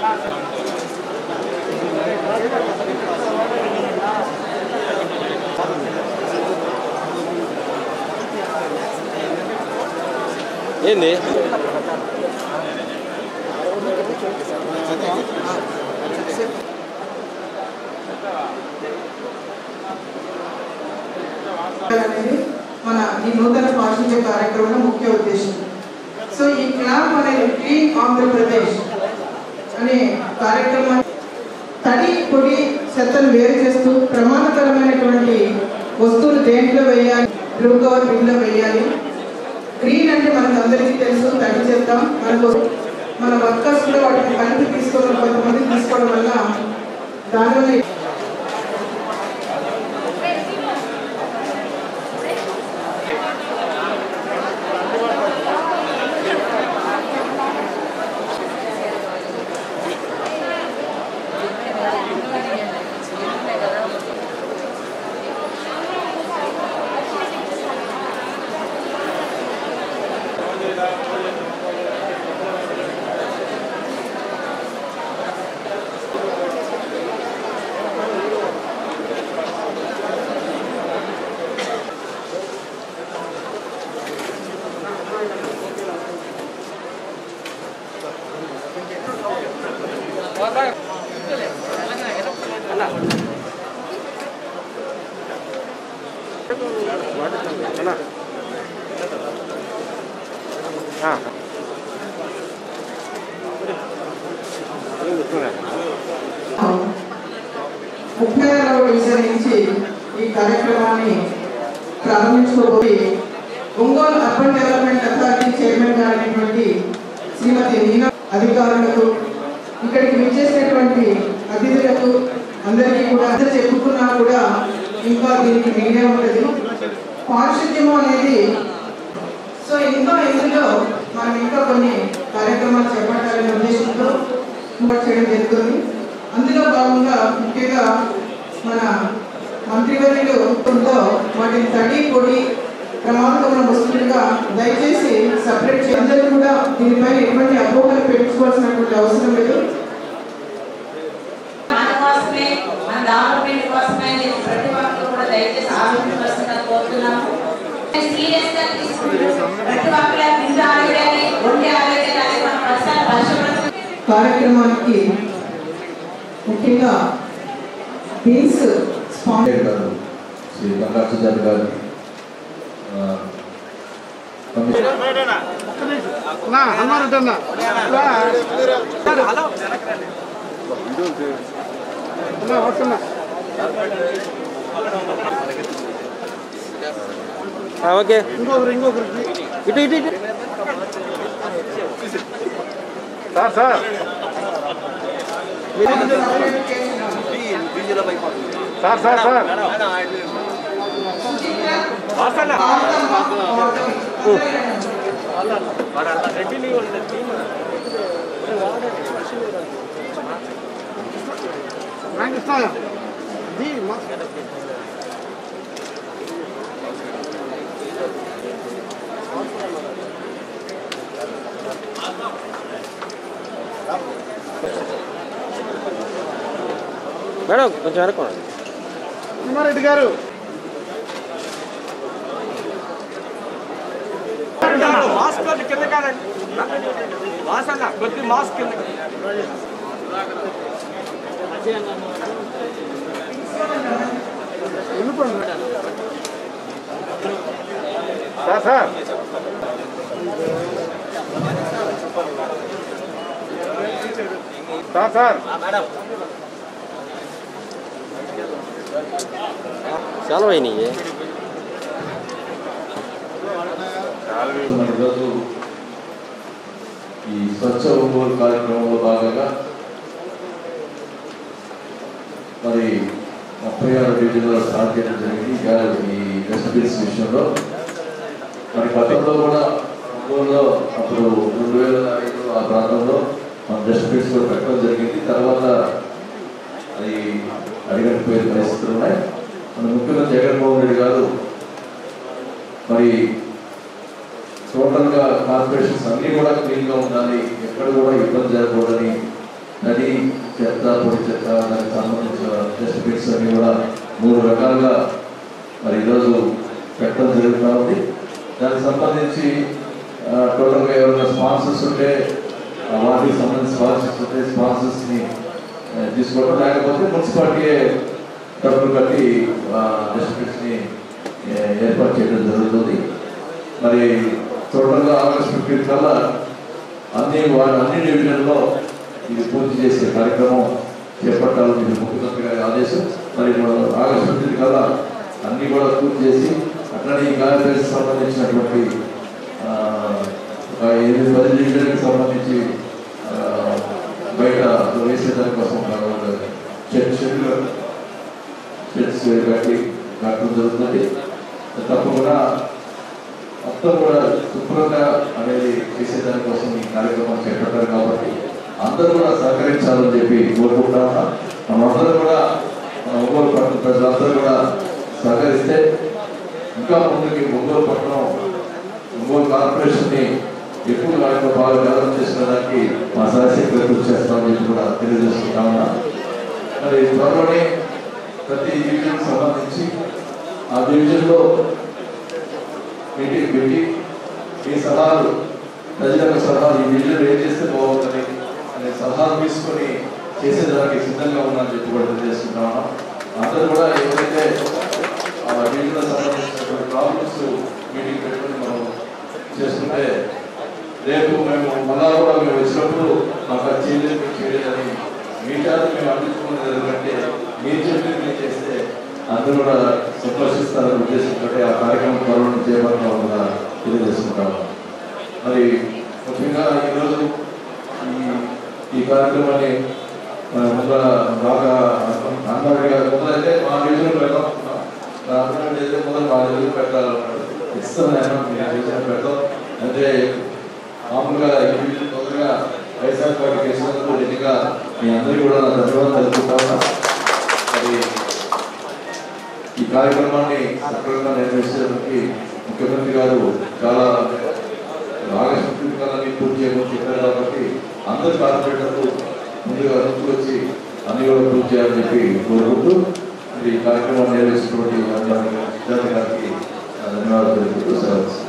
ఏంది అనేది మన ఈ నూతన పాఠ్య కార్యక్రమం ముఖ్య ఉద్దేశం సో ఈ క్లాబ్ అనేది క్లీన్ ఆంధ్రప్రదేశ్ అనే కార్యక్రమం తడి పొడి చెత్తను వేరు చేస్తూ ప్రమాదకరమైనటువంటి వస్తువులు దేంట్లో వేయాలి బ్లూ కవర్ బిన్లో వేయాలి గ్రీన్ అంటే మనకు అందరికీ తెలుసు తడి చెత్త మనకు మన వర్కర్స్ కూడా వాటిని కలిపి తీసుకోవడం కొంతమంది తీసుకోవడం వల్ల దానివల్ల ముప్పై ఆరవ డివిజన్ నుంచి ఈ కార్యక్రమాన్ని ప్రారంభించుకోబోయి Ongole urban development authority chairman గారైనటువంటి శ్రీమతి మీనా అధికారులకు ఇక్కడికి విచ్చేసినటువంటి అతిథులకు అందరికీ కూడా అందరూ చెప్పుకున్నా కూడా ఇంకా దీనికి మీరే ఉంటుంది పారిశుద్ధ్యము అనేది సో ఇంకా ఇందులో మనం ఇంకా కొన్ని కార్యక్రమాలు చేపట్టాలనే ఉద్దేశంతో ఏర్పాటు చేయడం జరుగుతుంది అందులో భాగంగా ముఖ్యంగా మన మంత్రివర్యులు ఉందో వాటిని తడి పొడి ప్రమాదకరమైన వస్తువులుగా దయచేసి సపరేట్ చేయాలి అందరూ కూడా దీనిపైన ఎటువంటి అపోహలు పెట్టుకోవాల్సినటువంటి అవసరం లేదు మన కోసమే మన డెవలప్మెంట్ కోసమే నేను ప్రతి ఒక్కరు కూడా దయచేసి ఆలోచించవలసిందిగా కోరుతున్నాము సీరియస్ గా తీసుకుంటూ ప్రతి ఒక్కరి నిజ ఆరోగ్యాన్ని ఒంటి ఆరోగ్యాన్ని మన పరిసర పరిశుభ్రత కార్యక్రమానికి ముఖ్యంగా బీన్స్ స్పాన్సర్ గారు శ్రీ గంగా సుజాత గారు ఆ, కమిషనర్ ఆ, ఓకే ఇటు ఇటు ఇటు sir sir sir sir sir madam కొంచెం వెనక్కి ఉండండి. తిమ్మారెడ్డి గారు మాస్క్ అది కింద కాదండి మాస్క్ అన్న కొద్ది మాస్క్ కింద సార్ సార్ సార్ సార్ చాలా పోయినాయి మన ఈరోజు ఈ స్వచ్ఛ ఒంగోలు కార్యక్రమంలో భాగంగా మరి ముప్పై ఆరు డివిజన్లో స్టార్ట్ చేయడం జరిగింది ఇంకా ఈ డస్ట్బిన్స్ విషయంలో మరి గతంలో కూడా ఒంగోలులో అప్పుడు రెండు వేల ఐదు ఆ ప్రాంతంలో మన డస్ట్బిన్స్ కూడా పెట్టడం జరిగింది తర్వాత అది అడిగట్టిపోయే పరిస్థితులు ఉన్నాయి మన ముఖ్యమంత్రి జగన్మోహన్ రెడ్డి గారు మరి టోటల్ గా కార్పొరేషన్స్ అన్ని కూడా క్లీన్ గా ఉండాలి ఎక్కడ కూడా ఇబ్బంది జరగకూడదని నది చెత్త పొడి చెత్త దానికి సంబంధించిన డస్ట్బిన్స్ అన్ని కూడా మూడు రకాలుగా మరి ఈరోజు పెట్టడం జరుగుతూ ఉంది దానికి సంబంధించి ఆ, టోటల్గా ఎవరైనా స్పాన్సర్స్ ఉంటే ఆ, వాటికి సంబంధించి స్పాన్సర్స్ ఉంటే స్పాన్సర్స్ని ఆ, తీసుకోవడం లేకపోతే మున్సిపాలిటీ డబ్బులు కట్టి డస్ట్బిన్స్ని ఏర్పాటు చేయడం జరుగుతుంది మరి టోటల్గా ఆగస్ట్ ఫిఫ్టీన్ కల్లా అన్ని వార్డు అన్ని డివిజన్లో ఇది పూర్తి చేసే కార్యక్రమం చేపట్టాలని ఇది ముఖ్యమంత్రి గారి ఆదేశం మరి మనం ఆగస్టు ఫిఫ్టీన్ కల్లా అన్ని కూడా పూర్తి చేసి అట్లనే ఈ కార్యక్రమానికి సంబంధించినటువంటి ఆ, ఒక ఎనిమిది పది డివిజన్కి సంబంధించి ఆ, బయట వేసేదాని కోసం చెట్టు చెట్లు షెడ్స్ కట్టి కట్టడం జరుగుతుంది తప్పకుండా మొత్తం కూడా శుభ్రంగా అనేది చేసేదాని కోసం ఈ కార్యక్రమం చేపట్టారు కాబట్టి అందరూ కూడా సహకరించాలని చెప్పి కోరుకుంటా ఉన్నా మనందరూ కూడా మన ఒంగోలు పట్టణ ప్రజలందరూ కూడా సహకరిస్తే ఇంకా ముందుకి ఒంగోలు పట్టణం ఒంగోలు కార్పొరేషన్ని ఎక్కువ వాటిలో బాగా డెవలప్ చేసుకోవడానికి మా సహశక్తిగా కృషి చేస్తామని చెప్పి కూడా తెలియజేసుకుంటా ఉన్నా మరి త్వరలోనే ప్రతి డివిజన్ సంబంధించి ఆ డివిజన్లో మీటింగ్ పెట్టి ఈ సలహాలు ప్రజలకు సలహాలు ఈ డివిజన్ ఏం చేస్తే బాగుంటుంది అనే సలహాలు తీసుకొని చేసేదానికి సిద్ధంగా ఉన్నానని చెప్పి కూడా తెలియజేస్తున్నాను అందరూ కూడా ఎవరైతే ఆ డివిజన్లో సంబంధించినటువంటి ప్రాబ్లమ్స్ మీటింగ్ పెట్టుకొని మనం చేసుకుంటే రేపు మేము మళ్ళా కూడా మేము వచ్చినప్పుడు మాకు అది చేయలేదు మేము చేయలేదని మీ చేత మేము అందించుకున్నది ఎందుకంటే మీరు చెప్పింది మీరు చేస్తే అందరూ కూడా సంతోషిస్తారని ఉద్దేశంతో ఆ కార్యక్రమం త్వరలో చేపట్టడం కూడా తెలియజేసుకుంటాము మరి ముఖ్యంగా ఈరోజు ఈ ఈ కార్యక్రమాన్ని మన ముందర బాగా అందరిగా ముందరైతే మా వీధిలో పెట్టాలనుకున్నాం రాత్రి అయితే ముందర మా వీధిలో పెట్టాలన్నాడు ఇస్తాను నేను మీ వీధిలో పెడతాం అంటే మామూలుగా ఈ వీధిలో తొందరగా వైఎస్ఆర్ పార్టీ చేసినందుకు నిజంగా మీ అందరికీ కూడా నా ధన్యవాదాలు తెలుపుతా ఉన్నా మరి ఈ కార్యక్రమాన్ని సక్రమంగా నిర్వహించడానికి ముఖ్యమంత్రి గారు చాలా ఆగస్టు ఫిఫ్టీన్ పూర్తి చేయమని చెప్పారు కాబట్టి అందరు కార్పొరేటర్లు ముందుగా ముందుకు వచ్చి అన్ని కూడా పూర్తి చేయాలని చెప్పి కోరుకుంటూ మరి ఈ కార్యక్రమాన్ని నిర్వహిస్తున్నటువంటి సిద్ధార్థ గారికి నా ధన్యవాదాలు తెలుపుతూ సెలవు